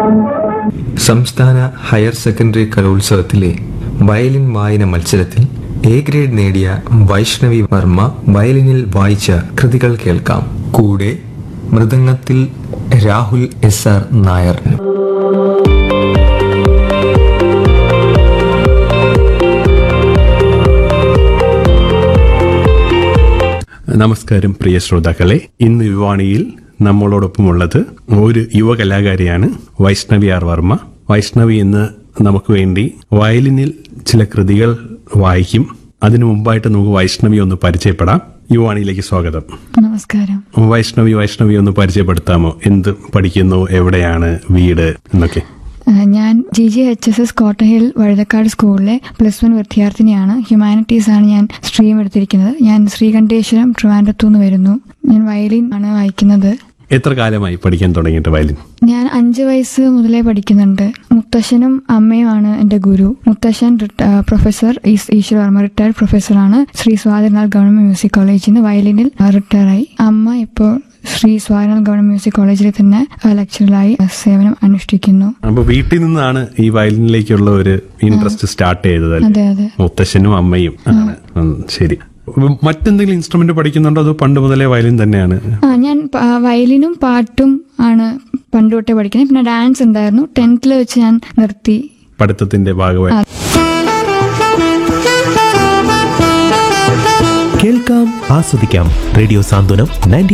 സംസ്ഥാന higher secondary കലോത്സവത്തിലെ violin വായന മത്സരത്തിൽ എ ഗ്രേഡ് നേടിയ വൈഷ്ണവി വർമ്മ വയലിനിൽ വായിച്ച കൃതികൾ കേൾക്കാം കൂടെ മൃദംഗത്തിൽ രാഹുൽ എസ് ആർ നായർ നമസ്കാരം പ്രിയ ശ്രോതാക്കളെ ഇന്ന് യുവാണിയിൽ നമ്മളോടൊപ്പമുള്ളത് ഒരു യുവ കലാകാരിയാണ് വൈഷ്ണവി ആർ വർമ്മ വൈഷ്ണവി ഇന്ന് നമുക്ക് വേണ്ടി വയലിനിൽ ചില കൃതികൾ വായിക്കും അതിനു മുമ്പായിട്ട് നമുക്ക് വൈഷ്ണവി ഒന്ന് പരിചയപ്പെടാം യുവാണിയിലേക്ക് സ്വാഗതം നമസ്കാരം വൈഷ്ണവി വൈഷ്ണവി ഒന്ന് പരിചയപ്പെടുത്താമോ എന്ത് പഠിക്കുന്നു എവിടെയാണ് വീട് എന്നൊക്കെ ഏഹ് ഞാൻ G G H S S Cotton Hill Vazhuthacaud സ്കൂളിലെ പ്ലസ് വൺ വിദ്യാർത്ഥിനിയാണ് ഹ്യൂമാനിറ്റീസ് ആണ് ഞാൻ സ്ട്രീം എടുത്തിരിക്കുന്നത് ഞാൻ ശ്രീകണ്ഠേശ്വരം ട്രിവാൻഡ്രത്തു നിന്ന് വരുന്നു ഞാൻ വയലിൻ ആണ് വായിക്കുന്നത് എത്ര കാലമായി പഠിക്കാൻ തുടങ്ങിയിട്ട് വയലിൻ ഞാൻ അഞ്ച് വയസ്സ് മുതലേ പഠിക്കുന്നുണ്ട് മുത്തശ്ശനും അമ്മയുമാണ് എൻ്റെ ഗുരു മുത്തശ്ശൻ റിട്ട- ആ, professor S Eswar Varma retired പ്രൊഫസറാണ് ശ്രീ സ്വാതിനാൾ ഗവൺമെന്റ് മ്യൂസിക് കോളേജിൽ നിന്ന് വയലിനിൽ റിട്ടയറായി അമ്മ ഇപ്പോൾ ശ്രീ സ്വാതിനാൾ ഗവൺമെന്റ് മ്യൂസിക് കോളേജിൽ തന്നെ ആ, ലെക്ചററായി ആ, സേവനം അനുഷ്ഠിക്കുന്നു അപ്പൊ വീട്ടിൽ നിന്നാണ് ഈ വയലിനിലേക്കുള്ള ഒരു ഇൻട്രസ്റ്റ് സ്റ്റാർട്ട് ചെയ്തത് അല്ലേ? അതെ അതെ മുത്തശ്ശനും അമ്മയും ആണ് ഉം, ശരി ഉം, മറ്റെന്തെങ്കിലും ഇൻസ്ട്രുമെന്റ് പഠിക്കുന്നുണ്ടോ അതോ പണ്ട് മുതലേ വയലിൻ തന്നെയാണ് ആ ഞാൻ പ- ആ, വയലിനും പാട്ടും ആണ് പണ്ട് തൊട്ടേ പഠിക്കുന്നത് പിന്നെ ഡാൻസ് ഉണ്ടായിരുന്നു ടെൻത്തിൽ വെച്ച് ഞാൻ നിർത്തി പഠിത്തത്തിന്റെ ഭാഗമായി കേൾക്കാം ആസ്വദിക്കാം റേഡിയോ സാന്ത്വനം നയൻറ്റി